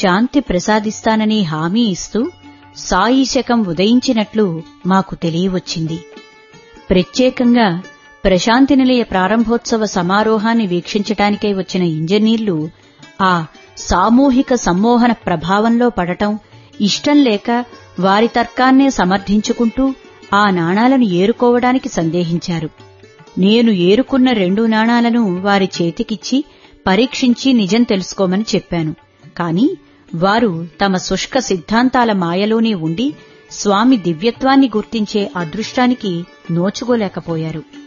శాంతి ప్రసాదిస్తానని హామీ ఇస్తూ సాయి శకం ఉదయించినట్లు మాకు తెలియవచ్చింది ప్రత్యేకంగా ప్రశాంతి నిలయ ప్రారంభోత్సవ సమారోహాన్ని వీక్షించటానికై వచ్చిన ఇంజనీర్లు ఆ సామూహిక సమ్మోహన ప్రభావంలో పడటం ఇష్టం లేక వారి తర్కాన్నే సమర్థించుకుంటూ ఆ నాణాలను ఏరుకోవడానికి సందేహించారు నేను ఏరుకున్న రెండు నాణాలను వారి చేతికిచ్చి పరీక్షించి నిజం తెలుసుకోమని చెప్పాను కాని వారు తమ శుష్క సిద్ధాంతాల మాయలోనే ఉండి స్వామి దివ్యత్వాన్ని గుర్తించే అదృష్టానికి నోచుకోలేకపోయారు